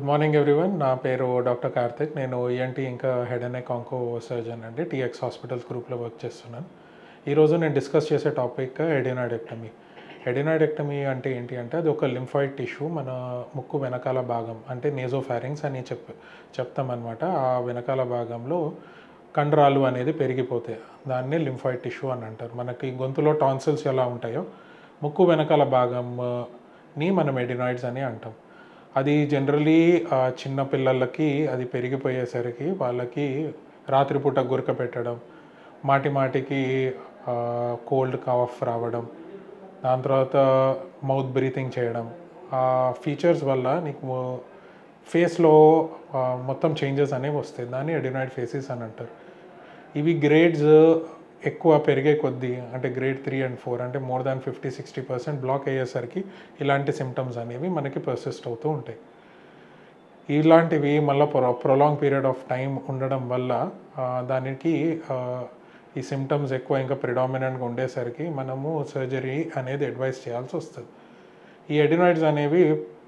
good morning everyone నా పేరు doctor Karthik నేను ఈఎన్టీ ఇంకా head and neck onco surgeon అండి టీఎక్స్ హాస్పిటల్స్ గ్రూప్లో వర్క్ చేస్తున్నాను ఈరోజు నేను డిస్కస్ చేసే టాపిక్ ఎడినాయిడెక్టమీ ఎడినాయిడెక్టమీ అంటే ఏంటి అంటే అది ఒక లింఫాయిడ్ టిష్యూ మన ముక్కు వెనకాల భాగం అంటే నేజోఫారింగ్స్ అని చెప్ చెప్తామన్నమాట ఆ వెనకాల భాగంలో కండరాలు అనేది పెరిగిపోతాయి దాన్ని లింఫాయిడ్ టిష్యూ అని అంటారు మనకి గొంతులో టాన్సిల్స్ ఎలా ఉంటాయో ముక్కు వెనకాల భాగంని మనం ఎడినాయిడ్స్ అని అంటాం అది జనరలీ చిన్న పిల్లలకి అది పెరిగిపోయేసరికి వాళ్ళకి రాత్రిపూట గురక పెట్టడం మాటి మాటికి కోల్డ్ కాఫ్ రావడం దాని తర్వాత మౌత్ బ్రీతింగ్ చేయడం ఆ ఫీచర్స్ వల్ల నీకు ఫేస్లో మొత్తం చేంజెస్ అనేవి వస్తాయి దాన్ని ఎడినాయిడ్ ఫేసెస్ అని అంటారు ఇవి గ్రేడ్స్ ఎక్కువ పెరిగే కొద్దీ అంటే గ్రేడ్ త్రీ అండ్ ఫోర్ అంటే more than fifty sixty percent block అయ్యేసరికి ఇలాంటి సిమ్టమ్స్ అనేవి మనకి పర్సిస్ట్ అవుతూ ఉంటాయి ఇలాంటివి మళ్ళీ ప్రొ ప్రొలాంగ్ పీరియడ్ ఆఫ్ టైం ఉండడం వల్ల ఆ, దానికి ఆ, ఈ సిమ్టమ్స్ ఎక్కువ ఇంకా ప్రిడామినెంట్గా ఉండేసరికి మనము సర్జరీ అనేది అడ్వైస్ చేయాల్సి వస్తుంది ఈ ఎడినాయిడ్స్ అనేవి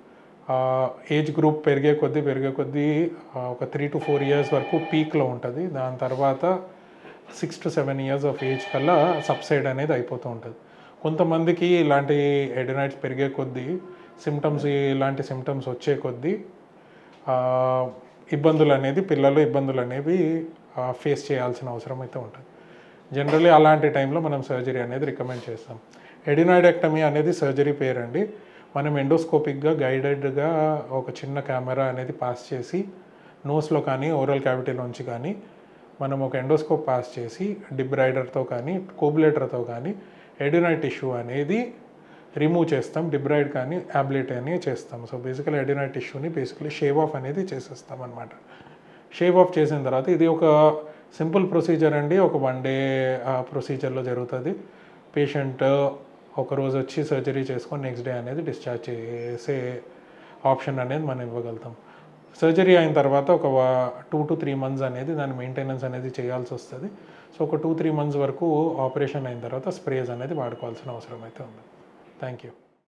ఏజ్ గ్రూప్ పెరిగే కొద్దీ పెరిగే కొద్దీ ఆ, ఒక త్రీ టు ఫోర్ ఇయర్స్ వరకు పీక్లో ఉంటుంది దాని తర్వాత six to seven years of age కల్లా సబ్సైడ్ అనేది అయిపోతూ ఉంటుంది కొంతమందికి ఇలాంటి ఎడినాయిడ్స్ పెరిగే కొద్దీ సిమ్టమ్స్ ఇలాంటి సిమ్టమ్స్ వచ్చే కొద్దీ ఆ, ఇబ్బందులు అనేది పిల్లలు ఇబ్బందులు అనేవి ఫేస్ చేయాల్సిన అవసరం అయితే ఉంటుంది జనరల్లీ అలాంటి టైంలో మనం సర్జరీ అనేది రికమెండ్ చేస్తాం ఎడినాయిడెక్టమీ అనేది సర్జరీ పేరు అండి మనం ఎండోస్కోపిక్గా గైడెడ్గా ఒక చిన్న కెమెరా అనేది పాస్ చేసి నోస్లో కానీ ఓరల్ క్యావిటీలోంచి కానీ మనం ఒక ఎండోస్కోప్ పాస్ చేసి డిబ్రైడర్తో కానీ కోబులేటర్తో కానీ ఎడినాయిడ్ టిష్యూ అనేది రిమూవ్ చేస్తాం డిబ్రైడ్ కానీ యాబ్లేట్ అని చేస్తాం సో బేసికల్ ఎడినాయిడ్ టిష్యూని బేసికలీ షేవ్ ఆఫ్ అనేది చేసేస్తాం అనమాట షేవ్ ఆఫ్ చేసిన తర్వాత ఇది ఒక సింపుల్ ప్రొసీజర్ అండి ఒక వన్ డే ప్రొసీజర్లో జరుగుతుంది పేషెంట్ ఒక రోజు వచ్చి సర్జరీ చేసుకొని నెక్స్ట్ డే అనేది డిశ్చార్జ్ చేసే ఆప్షన్ అనేది మనం ఇవ్వగలుగుతాం సర్జరీ అయిన తర్వాత ఒక టూ టు త్రీ మంత్స్ అనేది దాని మెయింటెనెన్స్ అనేది చేయాల్సి వస్తుంది సో ఒక టూ త్రీ మంత్స్ వరకు ఆపరేషన్ అయిన తర్వాత స్ప్రేస్ అనేది వాడుకోవాల్సిన అవసరం అయితే ఉంది థ్యాంక్ యూ